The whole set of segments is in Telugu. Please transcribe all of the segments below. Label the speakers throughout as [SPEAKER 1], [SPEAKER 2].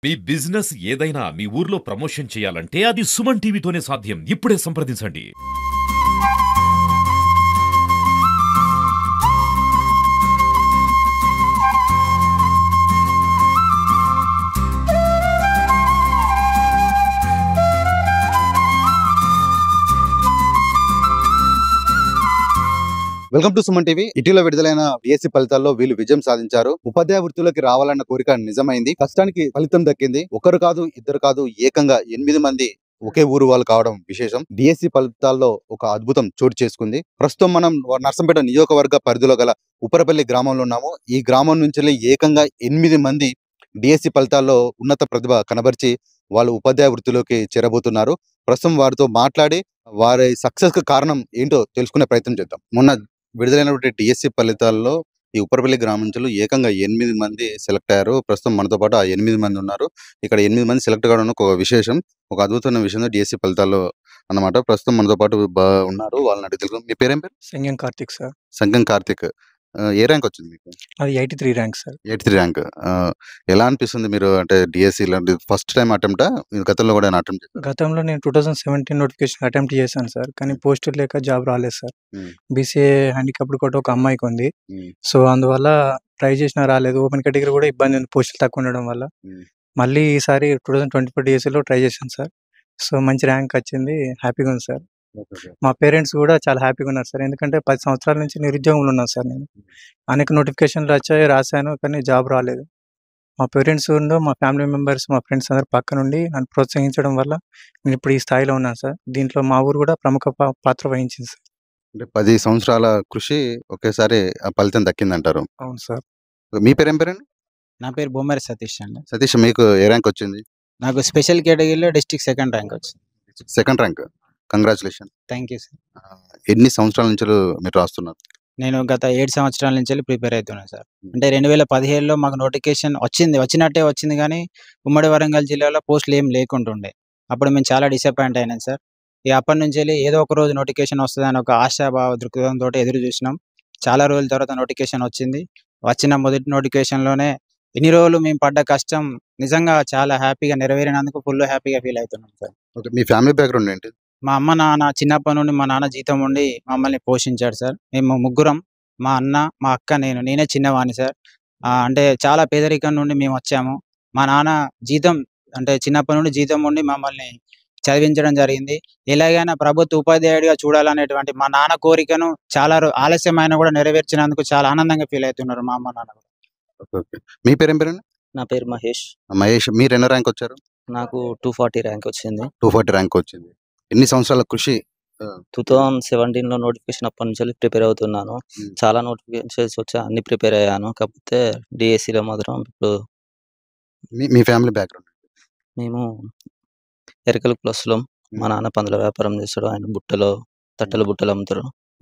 [SPEAKER 1] మీ బిజినెస్ ఏదైనా మీ ఊర్లో ప్రమోషన్ చేయాలంటే అది సుమన్ టీవీతోనే సాధ్యం ఇప్పుడే సంప్రదించండి
[SPEAKER 2] వెల్కమ్ టు సుమన్ టీవీ ఇటీవల విడుదలైన బిఎస్సి ఫలితాల్లో వీళ్ళు విజయం సాధించారు ఉపాధ్యాయ వృత్తిలోకి రావాలన్న కోరిక నిజమైంది కష్టానికి ఫలితం దక్కింది ఒకరు కాదు ఇద్దరు కాదు ఏకంగా ఎనిమిది మంది ఒకే ఊరు వాళ్ళు కావడం విశేషం డిఎస్సి ఫలితాల్లో ఒక అద్భుతం చోటు చేసుకుంది ప్రస్తుతం మనం నర్సంపేట నియోజకవర్గ పరిధిలో గల ఉప్పరపల్లి గ్రామంలో ఉన్నాము ఈ గ్రామం నుంచి ఏకంగా ఎనిమిది మంది డిఎస్సి ఫలితాల్లో ఉన్నత ప్రతిభ కనబరిచి వాళ్ళు ఉపాధ్యాయ వృత్తిలోకి చేరబోతున్నారు ప్రస్తుతం వారితో మాట్లాడి వారి సక్సెస్ కు కారణం ఏంటో తెలుసుకునే ప్రయత్నం చేద్దాం మొన్న విడుదలైనటువంటి డిఎస్సి ఫలితాల్లో ఈ ఉప్పరపల్లి గ్రామం నుంచి ఏకంగా ఎనిమిది మంది సెలెక్ట్ అయ్యారు ప్రస్తుతం మనతో పాటు ఆ ఎనిమిది మంది ఉన్నారు ఇక్కడ ఎనిమిది మంది సెలెక్ట్ కావడం ఒక విశేషం ఒక అద్భుతమైన విషయం డిఎస్సి ఫలితాల్లో అన్నమాట ప్రస్తుతం మనతో పాటు బా- ఉన్నారు వాళ్ళని అడిగి తెలుసు మీ పేరేం పేరు
[SPEAKER 3] సంగం కార్తిక్ సార్
[SPEAKER 2] సంగం కార్తిక్ ఆ, ఏ ర్యాంక్ వచ్చింది మీకు
[SPEAKER 3] అది eighty three rank sir
[SPEAKER 2] eighty three rank ఎలా అనిపిస్తుంది మీరు అంటే డిఎస్సి ఇలాంటి ఫస్ట్ టైం అటెంప్టా మీరు గతంలో కూడా అటెంప్ట్ చేశారు
[SPEAKER 3] గతంలో నేను two thousand seventeen notification attempt చేశాను సార్ కానీ పోస్ట్ లేక జాబ్ రాలేదు సార్
[SPEAKER 2] Hmm.
[SPEAKER 3] బీసీఏ హ్యాండిక్యాప్డ్ కూడా ఒక అమ్మాయికి ఉంది
[SPEAKER 2] Hmm.
[SPEAKER 3] సో అందువల్ల ట్రై చేసినా రాలేదు ఓపెన్ కేటగిరీ కూడా ఇబ్బంది ఉంది పోస్టులు తక్కువ ఉండడం వల్ల
[SPEAKER 2] Hmm.
[SPEAKER 3] మళ్ళీ ఈసారి టూ థౌజండ్ ట్వంటీ ఫోర్ డిఎస్సీలో ట్రై చేశాను సార్ సో మంచి ర్యాంక్ వచ్చింది హ్యాపీగా ఉంది సార్ మా పేరెంట్స్ కూడా చాలా హ్యాపీగా ఉన్నారు సార్ ఎందుకంటే పది సంవత్సరాల నుంచి నిరుద్యోగంలో ఉన్నాను సార్ నేను అనేక నోటిఫికేషన్లు వచ్చాయి రాశాను కానీ జాబ్ రాలేదు మా పేరెంట్స్ ఉండు మా ఫ్యామిలీ మెంబర్స్ మా ఫ్రెండ్స్ అందరు పక్క నుండి నన్ను ప్రోత్సహించడం వల్ల నేను ఇప్పుడు ఈ స్థాయిలో ఉన్నాను సార్ దీంట్లో మా ఊరు కూడా ప్రముఖ పా- పాత్ర వహించింది సార్
[SPEAKER 2] అంటే పది సంవత్సరాల కృషి ఒకేసారి ఆ ఫలితం దక్కిందంటారు
[SPEAKER 3] అవును సార్
[SPEAKER 2] మీ పేరేం పేరండి
[SPEAKER 4] నా పేరు బొమ్మరి సతీష్ అండి
[SPEAKER 2] సతీష్ మీకు ఏ ర్యాంక్ వచ్చింది
[SPEAKER 4] నాకు స్పెషల్ కేటగిరీలో డిస్ట్రిక్ట్ సెకండ్ ర్యాంక్ వచ్చింది
[SPEAKER 2] second rank congratulation
[SPEAKER 4] thank you sir
[SPEAKER 2] ఎన్ని సంవత్సరాల నుంచి మీరు రాస్తున్నారు
[SPEAKER 4] నేను గత ఏడు సంవత్సరాల నుంచి ప్రిపేర్ అవుతున్నాను సార్ అంటే రెండు వేల పదిహేడులో మాకు నోటిఫికేషన్ వచ్చింది వచ్చినట్టే వచ్చింది కానీ ఉమ్మడి వరంగల్ జిల్లాలో పోస్టులు ఏం లేకుంటుండే అప్పుడు మేము చాలా డిసప్పాయింట్ అయినాం సార్ ఇక అప్పటి నుంచి వెళ్ళి ఏదో ఒక రోజు నోటిఫికేషన్ వస్తుందని ఒక ఆశాభావ దృక్పథంతో ఎదురు చూసినాం చాలా రోజుల తర్వాత నోటిఫికేషన్ వచ్చింది వచ్చిన మొదటి నోటిఫికేషన్లోనే ఇన్ని రోజులు మేము పడ్డ కష్టం నిజంగా చాలా హ్యాపీగా నెరవేరినందుకు ఫుల్ హ్యాపీగా ఫీల్ అవుతున్నాం సార్
[SPEAKER 2] ఓకే మీ ఫ్యామిలీ బ్యాక్గ్రౌండ్ ఏంటి
[SPEAKER 4] మా అమ్మ నాన్న చిన్నప్పటి నుండి మా నాన్న జీతం ఉండి మమ్మల్ని పోషించాడు సార్ మేము ముగ్గురం మా అన్న మా అక్క నేను నేనే చిన్నవాణ్ణి సార్ ఆ, అంటే చాలా పేదరికం నుండి మేము వచ్చాము మా నాన్న జీతం అంటే చిన్నప్పటి నుండి జీతం ఉండి మమ్మల్ని చదివించడం జరిగింది ఎలాగైనా ప్రభుత్వ ఉపాధ్యాయుడిగా చూడాలనేటువంటి మా నాన్న కోరికను చాలా రో- ఆలస్యమైన కూడా నెరవేర్చినందుకు చాలా ఆనందంగా ఫీల్ అవుతున్నారు మా అమ్మ నాన్న కూడా.
[SPEAKER 2] ఓకే ఓకే మీ పేరేం పేరండి
[SPEAKER 5] నా పేరు మహేష్
[SPEAKER 2] మహేష్ మీరు ఎన్నో ర్యాంక్ వచ్చారు
[SPEAKER 5] నాకు టూ ఫార్టీ ర్యాంక్ వచ్చింది
[SPEAKER 2] టూ ఫార్టీ ర్యాంక్ వచ్చింది ఎన్ని సంవత్సరాల కృషి
[SPEAKER 5] టూ థౌజండ్ సెవెంటీన్ లో నోటిఫికేషన్ అప్పటి నుంచి ప్రిపేర్ అవుతున్నాను
[SPEAKER 2] Hmm.
[SPEAKER 5] చాలా నోటిఫికేషన్స్ వచ్చా అన్ని ప్రిపేర్ అయ్యాను కాకపోతే DSC లో మాత్రం ఇప్పుడు
[SPEAKER 2] మీ మీ ఫ్యామిలీ బ్యాక్గ్రౌండ్
[SPEAKER 5] మేము ఎరకల ప్లస్లో మా నాన్న పందుల వ్యాపారం చేస్తాడు ఆయన బుట్టలో తట్టలు బుట్టలు అమ్ముతారు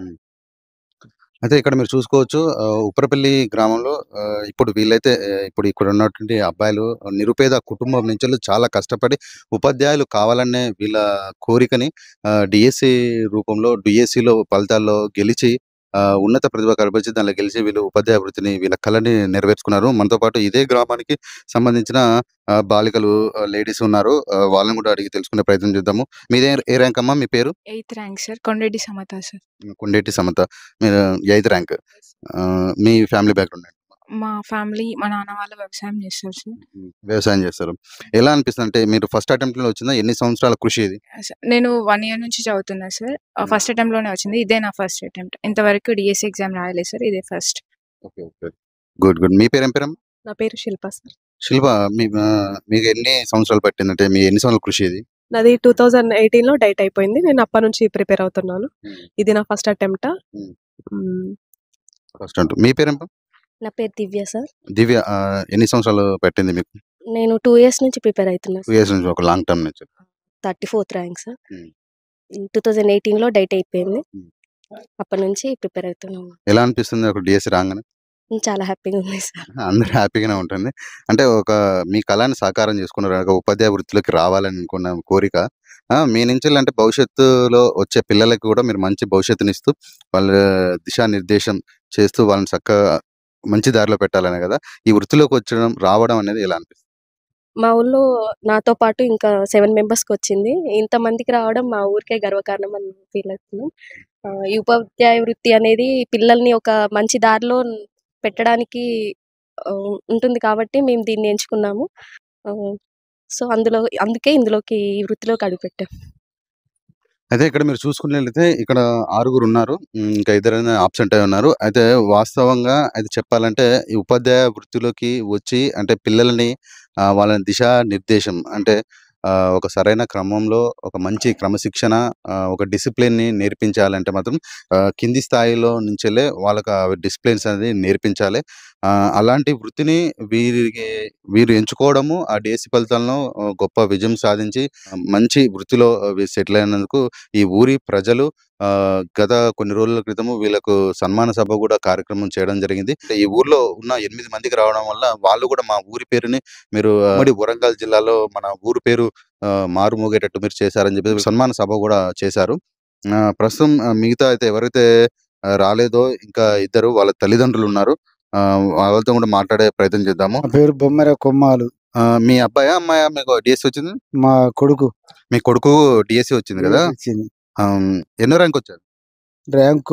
[SPEAKER 2] అయితే ఇక్కడ మీరు చూసుకోవచ్చు ఆ, ఉప్పరపల్లి గ్రామంలో ఆ, ఇప్పుడు వీళ్ళైతే ఆ, ఇప్పుడు ఇక్కడ ఉన్నటువంటి అబ్బాయిలు నిరుపేద కుటుంబం నుంచి చాలా కష్టపడి ఉపాధ్యాయులు కావాలనే వీళ్ళ కోరికని డిఎస్సి రూపంలో డిఎస్సిలో ఫలితాల్లో గెలిచి ఆ, ఉన్నత ప్రతిభ కనబరిచి దానిలో గెలిచి వీళ్ళు ఉపాధ్యాయ వృత్తిని వీళ్ళ కళని నెరవేర్చుకున్నారు మనతో పాటు ఇదే గ్రామానికి సంబంధించిన ఆ, బాలికలు లేడీస్ ఉన్నారు ఆ, వాళ్ళని కూడా అడిగి తెలుసుకునే ప్రయత్నం చేద్దాము మీదే ఏ ర్యాంక్ అమ్మా మీ పేరు
[SPEAKER 6] eighth rank sir Kondareddy Samatha sir
[SPEAKER 2] Kondeti Samatha మీరు ఎయిత్ ర్యాంక్ ఆ, మీ ఫ్యామిలీ బ్యాక్గ్రౌండ్ ఏంటి?
[SPEAKER 6] మా ఫ్యామిలీ మా నాన్న వాళ్ళు వ్యవసాయం చేస్తారు సార్
[SPEAKER 2] వ్యవసాయం చేస్తారు ఎలా అనిపిస్తుంది అంటే మీరు ఫస్ట్ అటెంప్ట్ లో వచ్చిందా ఎన్ని సంవత్సరాల కృషి ఇది
[SPEAKER 6] స- నేను వన్ ఇయర్ నుంచి చదువుతున్నా సార్ ఫస్ట్ అటెంప్ట్ లోనే వచ్చింది ఇదే నా ఫస్ట్ అటెంప్ట్ ఇంతవరకు డిఎస్సి ఎగ్జామ్ రాయలేదు సార్ ఇదే first
[SPEAKER 2] okay okay good good మీ పేరు ఏం పేరమ్మా
[SPEAKER 7] నా పేరు శిల్ప సార్
[SPEAKER 2] శిల్ప మీ ఆ, మీకు ఎన్ని సంవత్సరాలు పట్టింది అంటే మీ ఎన్ని సంవత్సరాల కృషి ఇది
[SPEAKER 7] నాది టూ థౌజండ్ ఎయిటీన్ లో డైట్ అయిపోయింది నేను అప్పటి నుంచి ప్రిపేర్ అవుతున్నాను
[SPEAKER 2] Hmm.
[SPEAKER 7] ఇది నా ఫస్ట్ అటెంప్ట్
[SPEAKER 2] Hmm. ఫస్ట్ అంటూ మీ పేరు
[SPEAKER 8] నా పేరు దివ్య సార్
[SPEAKER 2] దివ్య ఆ, ఎన్ని సంవత్సరాలు పట్టింది మీకు
[SPEAKER 8] నేను టూ ఇయర్స్ నుంచి ప్రిపేర్ అవుతున్నా
[SPEAKER 2] టూ ఇయర్స్ నుంచి ఒక లాంగ్ టర్మ్ నుంచి
[SPEAKER 8] thirty fourth rank sir
[SPEAKER 2] Hmm.
[SPEAKER 8] Two thousand eighteen లో డైట్ అయిపోయింది
[SPEAKER 2] Hmm.
[SPEAKER 8] అప్పటి నుంచి ప్రిపేర్ అవుతున్నాము
[SPEAKER 2] ఎలా అనిపిస్తుంది ఒక డిఎస్సి రాగానే
[SPEAKER 8] చాలా హ్యాపీగా ఉంది సార్
[SPEAKER 2] అందరూ హ్యాపీగానే ఉంటుంది అంటే ఒక మీ కళాన్ని సాకారం చేసుకున్నారు ఒక ఉపాధ్యాయ వృత్తిలోకి రావాలని అనుకున్న కోరిక ఆ, మీ నుంచి అంటే భవిష్యత్తులో వచ్చే పిల్లలకి కూడా మీరు మంచి భవిష్యత్తుని ఇస్తూ వాళ్ళ దిశానిర్దేశం చేస్తూ వాళ్ళని చక్కగా మంచి దారిలో పెట్టాలనే కదా ఈ వృత్తిలోకి వచ్చడం రావడం అనేది ఎలా అనిపిస్తుంది
[SPEAKER 8] మా ఊళ్ళో నాతో పాటు ఇంకా సెవెన్ మెంబర్స్కి వచ్చింది ఇంతమందికి రావడం మా ఊరికే గర్వకారణం అని ఫీల్ అవుతున్నాం ఆ, ఈ ఉపాధ్యాయ వృత్తి అనేది పిల్లల్ని ఒక మంచి దారిలో పెట్టడానికి ఆ, ఉంటుంది కాబట్టి మేము దీన్ని ఎంచుకున్నాము ఆ, సో అందులో అందుకే ఇందులోకి ఈ వృత్తిలోకి అడుగుపెట్టాం
[SPEAKER 2] అయితే ఇక్కడ మీరు చూసుకున్నట్లయితే ఇక్కడ ఆరుగురు ఉన్నారు ఉమ్, ఇంకా ఇద్దరైనా ఆబ్సెంట్ అయి ఉన్నారు అయితే వాస్తవంగా అయితే చెప్పాలంటే ఈ ఉపాధ్యాయ వృత్తిలోకి వచ్చి అంటే పిల్లల్ని ఆ, వాళ్ళని దిశ నిర్దేశం అంటే ఆ, ఒక సరైన క్రమంలో ఒక మంచి క్రమశిక్షణ ఆ, ఒక డిసిప్లిన్ ని నేర్పించాలంటే మాత్రం ఆ, కింది స్థాయిలో నుంచెలే వాళ్ళకి డిసిప్లిన్స్ అనేది నేర్పించాలి ఆ, అలాంటి వృత్తిని వీరికి వీరు ఎంచుకోవడము ఆ డిఎస్సి ఫలితాలను ఆ, గొప్ప విజయం సాధించి ఆ, మంచి వృత్తిలో సెటిల్ అయినందుకు ఈ ఊరి ప్రజలు ఆ గత కొన్ని రోజుల క్రితము వీళ్ళకు సన్మాన సభ కూడా కార్యక్రమం చేయడం జరిగింది ఈ ఊర్లో ఉన్న ఎనిమిది మందికి రావడం వల్ల వాళ్ళు కూడా మా ఊరి పేరుని మీరు ఆ, ఉమ్మడి వరంగల్ జిల్లాలో మన ఊరు పేరు ఆ, మారుమోగేటట్టు మీరు చేశారని చెప్పి సన్మాన సభ కూడా చేశారు ఆ, ప్రస్తుతం ఆ, మిగతా అయితే ఎవరైతే ఆ, రాలేదో ఇంకా ఇద్దరు వాళ్ళ తల్లిదండ్రులు ఉన్నారు ఆ, వాళ్ళతో కూడా మాట్లాడే ప్రయత్నం చేద్దాము
[SPEAKER 9] నా పేరు బొమ్మెర కొమ్మాలు
[SPEAKER 2] ఆ, మీ అబ్బాయా అమ్మాయా మీకు డిఎస్సి వచ్చింది
[SPEAKER 9] మా కొడుకు
[SPEAKER 2] మీ కొడుకు డిఎస్సి వచ్చింది కదా
[SPEAKER 9] వచ్చింది
[SPEAKER 2] ఆమ్, ఎన్నో ర్యాంక్ వచ్చారు
[SPEAKER 9] ర్యాంకు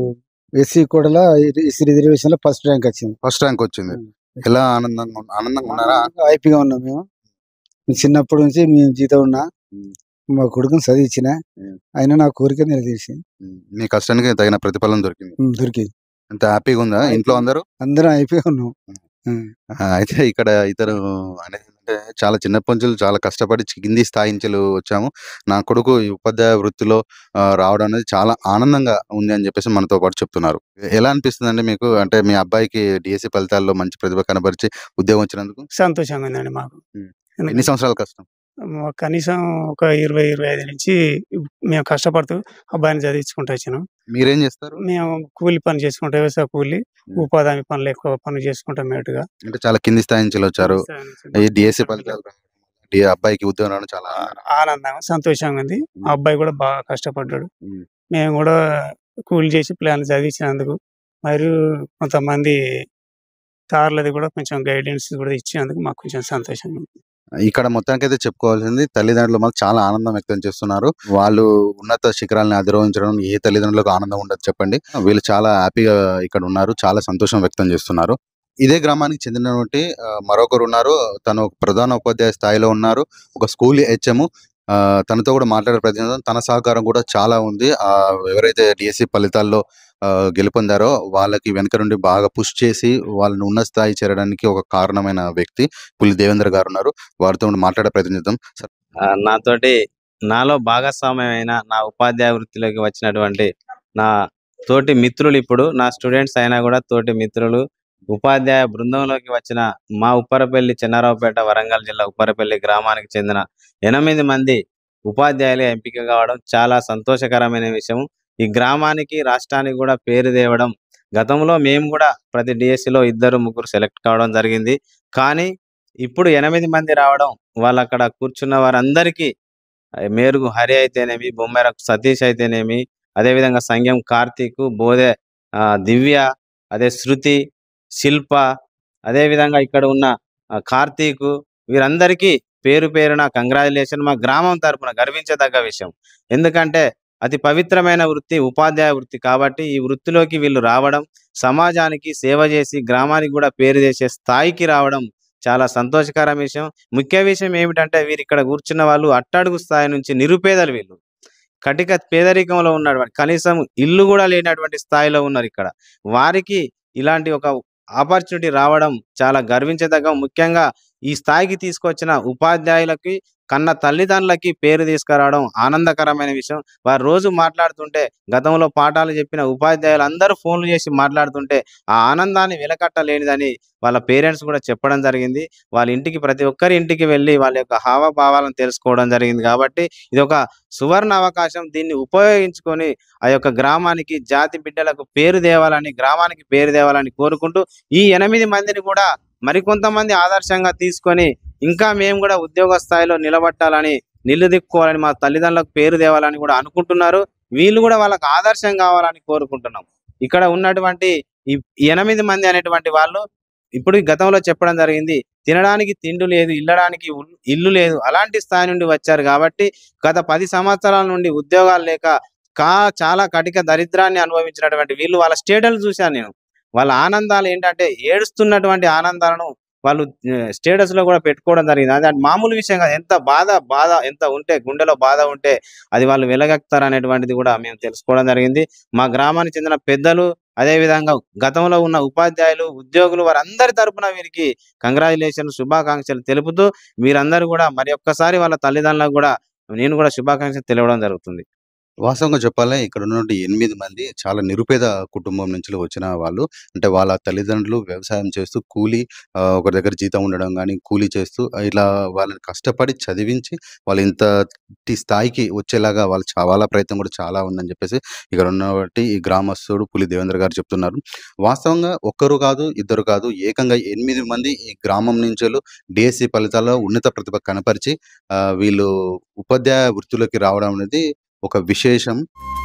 [SPEAKER 9] ఎస్సీ కూడా ఎస్సీ రిజర్వేషన్ లో ఫస్ట్ ర్యాంక్ వచ్చింది
[SPEAKER 2] ఫస్ట్ ర్యాంక్ వచ్చింది ఎలా ఆనందంగా ఉన్న- ఆనందంగా ఉన్నారా
[SPEAKER 9] హ్యాపీగా ఉన్నాం మేము చిన్నప్పటి నుంచి మేము జీతం ఉన్నా
[SPEAKER 2] ఉమ్.
[SPEAKER 9] మా కొడుకుని చదివించిన
[SPEAKER 2] ఉమ్.
[SPEAKER 9] అయినా నా కోరిక నిలదీసి
[SPEAKER 2] ఉమ్, మీ కష్టానికి తగిన ప్రతిఫలం దొరికింది
[SPEAKER 9] దొరికింది
[SPEAKER 2] అంత హ్యాపీగా ఉందా ఇంట్లో అందరూ
[SPEAKER 9] అందరం అయిపోయి ఉన్నాం ఉమ్.
[SPEAKER 2] ఆ, అయితే ఇక్కడ ఇతరు అనేది అంటే చాలా చిన్నప్పటి నుంచి చాలా కష్టపడి కింది స్థాయి నుంచి వచ్చాము నా కొడుకు ఈ ఉపాధ్యాయ వృత్తిలో ఆ, రావడం అనేది చాలా ఆనందంగా ఉంది అని చెప్పేసి మనతో పాటు చెప్తున్నారు ఎలా అనిపిస్తుందండి మీకు అంటే మీ అబ్బాయికి డిఎస్సి ఫలితాల్లో మంచి ప్రతిభ కనబరిచి ఉద్యోగం వచ్చినందుకు
[SPEAKER 10] సంతోషంగా ఉందండి మాకు
[SPEAKER 2] ఉమ్.
[SPEAKER 10] ఎందుకంటే
[SPEAKER 2] ఎన్ని సంవత్సరాల కష్టం
[SPEAKER 10] మా- కనీసం ఒక ఇరవై ఇరవై ఐదు నుంచి మేము కష్టపడుతూ అబ్బాయిని చదివించుకుంటూ వచ్చినాం
[SPEAKER 2] మీరేం చేస్తారు
[SPEAKER 10] మేము కూలి పని చేసుకుంటాం వ్యవసాయ కూలి
[SPEAKER 2] ఉమ్.
[SPEAKER 10] ఉపాధి హామీ పనులు ఎక్కువ పనులు చేసుకుంటాం మేటుగా
[SPEAKER 2] అంటే చాలా కింది స్థాయి నుంచి వచ్చారు ఈ డిఎస్సి ఫలితాలు రావడం, ఈ అబ్బాయికి ఉద్యోగం రావడం చాలా ఆనందం.
[SPEAKER 10] ఆనందంగా సంతోషంగా ఉంది ఆ అబ్బాయి కూడా బాగా కష్టపడ్డాడు
[SPEAKER 2] ఉమ్.
[SPEAKER 10] మేము కూడా కూలి చేసి పిల్లల్ని చదివించినందుకు మరియు కొంతమంది సార్లది కూడా కొంచెం గైడెన్స్ కూడా ఇచ్చినందుకు మాకు కొంచెం సంతోషంగా ఉంది
[SPEAKER 2] ఇక్కడ మొత్తానికి అయితే చెప్పుకోవాల్సింది తల్లిదండ్రులు మాకు చాలా ఆనందం వ్యక్తం చేస్తున్నారు వాళ్ళు ఉన్నత శిఖరాలను అధిరోహించడం ఏ తల్లిదండ్రులకు ఆనందం ఉండదు చెప్పండి వీళ్ళు చాలా హ్యాపీగా ఇక్కడ ఉన్నారు చాలా సంతోషం వ్యక్తం చేస్తున్నారు ఇదే గ్రామానికి చెందినటువంటి ఆ, మరొకరు ఉన్నారు తను ఒక ప్రధాన ఉపాధ్యాయ స్థాయిలో ఉన్నారు ఒక స్కూల్ హెచ్ఎం తనతో కూడా మాట్లాడే ప్రయత్నం చేద్దాం. తన సహకారం కూడా చాలా ఉంది ఆ ఎవరైతే డిఎస్సి ఫలితాల్లో ఆ, గెలుపొందారో వాళ్ళకి వెనక నుండి బాగా పుష్ చేసి వాళ్ళని ఉన్నత స్థాయి చేరడానికి ఒక కారణమైన వ్యక్తి పులి దేవేంద్ర గారు ఉన్నారు వారితో కూడా మాట్లాడే ప్రయత్నం చేద్దాం సార్
[SPEAKER 11] ఆ, నాతోటి నాలో భాగస్వామ్యమైన నా ఉపాధ్యాయ వృత్తిలోకి వచ్చినటువంటి నా తోటి మిత్రులు ఇప్పుడు నా స్టూడెంట్స్ అయినా కూడా తోటి మిత్రులు ఉపాధ్యాయ బృందంలోకి వచ్చిన మా ఉప్పరపల్లి చెన్నారావుపేట వరంగల్ జిల్లా ఉప్పరపల్లి గ్రామానికి చెందిన ఎనిమిది మంది ఉపాధ్యాయులు ఎంపిక కావడం చాలా సంతోషకరమైన విషయం ఈ గ్రామానికి రాష్ట్రానికి కూడా పేరు తేవడం గతంలో మేము కూడా ప్రతి DSC లో ఇద్దరు ముగ్గురు సెలెక్ట్ కావడం జరిగింది కానీ ఇప్పుడు ఎనిమిది మంది రావడం వాళ్ళు అక్కడ కూర్చున్న వారందరికీ ఆ, మేరుగు హరి అయితేనేమి బొమ్మెరకు సతీష్ అయితేనేమి అదేవిధంగా సంఘం కార్తీక్ బోధే ఆ, దివ్య అదే శృతి శిల్ప అదేవిధంగా ఇక్కడ ఉన్న ఆ, కార్తీక్ వీరందరికీ పేరు పేరున కంగ్రాచులేషన్ మా గ్రామం తరపున గర్వించదగ్గ విషయం ఎందుకంటే అతి పవిత్రమైన వృత్తి ఉపాధ్యాయ వృత్తి కాబట్టి ఈ వృత్తిలోకి వీళ్ళు రావడం సమాజానికి సేవ చేసి గ్రామానికి కూడా పేరు చేసే స్థాయికి రావడం చాలా సంతోషకర విషయం ముఖ్య విషయం ఏమిటంటే వీరు ఇక్కడ కూర్చున్న వాళ్ళు అట్టడుగు స్థాయి నుంచి నిరుపేదలు వీళ్ళు కటిక పేదరికంలో ఉన్నటువంటి కనీసం ఇల్లు కూడా లేనటువంటి స్థాయిలో ఉన్నారు ఇక్కడ వారికి ఇలాంటి ఒక ఆపర్చునిటీ రావడం చాలా గర్వించదగ్గ ముఖ్యంగా ఈ స్థాయికి తీసుకొచ్చిన ఉపాధ్యాయులకి కన్న తల్లిదండ్రులకి పేరు తీసుకురావడం ఆనందకరమైన విషయం వారు రోజు మాట్లాడుతుంటే గతంలో పాఠాలు చెప్పిన ఉపాధ్యాయులు అందరూ ఫోన్లు చేసి మాట్లాడుతుంటే ఆ ఆనందాన్ని వెలకట్టలేనిదని వాళ్ళ పేరెంట్స్ కూడా చెప్పడం జరిగింది వాళ్ళ ఇంటికి ప్రతి ఒక్కరి ఇంటికి వెళ్ళి వాళ్ళ యొక్క హావభావాలను తెలుసుకోవడం జరిగింది కాబట్టి ఇది ఒక సువర్ణ అవకాశం దీన్ని ఉపయోగించుకొని ఆ యొక్క గ్రామానికి జాతి బిడ్డలకు పేరు తేవాలని గ్రామానికి పేరు తేవాలని కోరుకుంటూ ఈ ఎనిమిది మందిని కూడా మరికొంతమంది ఆదర్శంగా తీసుకొని ఇంకా మేము కూడా ఉద్యోగ స్థాయిలో నిలబట్టాలని నిలదొక్కుకోవాలని మా తల్లిదండ్రులకు పేరు తేవాలని కూడా అనుకుంటున్నారు వీళ్ళు కూడా వాళ్ళకి ఆదర్శం కావాలని కోరుకుంటున్నాం ఇక్కడ ఉన్నటువంటి ఈ ఎనిమిది మంది అనేటువంటి వాళ్ళు ఇప్పుడు ఈ గతంలో చెప్పడం జరిగింది తినడానికి తిండి లేదు ఇల్లడానికి ఉల్- ఇల్లు లేదు అలాంటి స్థాయి నుండి వచ్చారు కాబట్టి గత పది సంవత్సరాల నుండి ఉద్యోగాలు లేక కా చాలా కటిక దరిద్రాన్ని అనుభవించినటువంటి వీళ్ళు వాళ్ళ స్టేటస్ చూశాను నేను వాళ్ళ ఆనందాలు ఏంటంటే ఏడుస్తున్నటువంటి ఆనందాలను వాళ్ళు స్టేటస్ లో కూడా పెట్టుకోవడం జరిగింది అది అది మామూలు విషయం కాదు ఎంత బాధ బాధ ఎంత ఉంటే గుండెలో బాధ ఉంటే అది వాళ్ళు వెలగక్తారు అనేటువంటిది కూడా మేము తెలుసుకోవడం జరిగింది మా గ్రామానికి చెందిన పెద్దలు అదే విధంగా గతంలో ఉన్న ఉపాధ్యాయులు ఉద్యోగులు వారందరి తరపున వీరికి కంగ్రాచులేషన్ శుభాకాంక్షలు తెలుపుతూ మీరందరూ కూడా మరి ఒక్కసారి వాళ్ళ తల్లిదండ్రులకు కూడా నేను కూడా శుభాకాంక్షలు తెలియడం జరుగుతుంది
[SPEAKER 2] వాస్తవంగా చెప్పాలి ఇక్కడ ఉన్నటువంటి ఎనిమిది మంది చాలా నిరుపేద కుటుంబం నుంచి వచ్చిన వాళ్ళు అంటే వాళ్ళ తల్లిదండ్రులు వ్యవసాయం చేస్తూ కూలి ఆ, ఒకరి దగ్గర జీతం ఉండడం కానీ కూలీ చేస్తూ ఇలా వాళ్ళని కష్టపడి చదివించి వాళ్ళు ఇంతటి స్థాయికి వచ్చేలాగా వాళ్ళు చా- వాళ్ళ ప్రయత్నం కూడా చాలా ఉందని చెప్పేసి ఇక్కడ ఉన్నటువంటి ఈ గ్రామస్తుడు పులి దేవేంద్ర గారు చెప్తున్నారు వాస్తవంగా ఒక్కరు కాదు ఇద్దరు కాదు ఏకంగా ఎనిమిది మంది ఈ గ్రామం నుంచి డిఎస్సి ఫలితాల్లో ఉన్నత ప్రతిభ కనపరిచి ఆ, వీళ్ళు ఉపాధ్యాయ వృత్తిలోకి రావడం అనేది ఒక విశేషం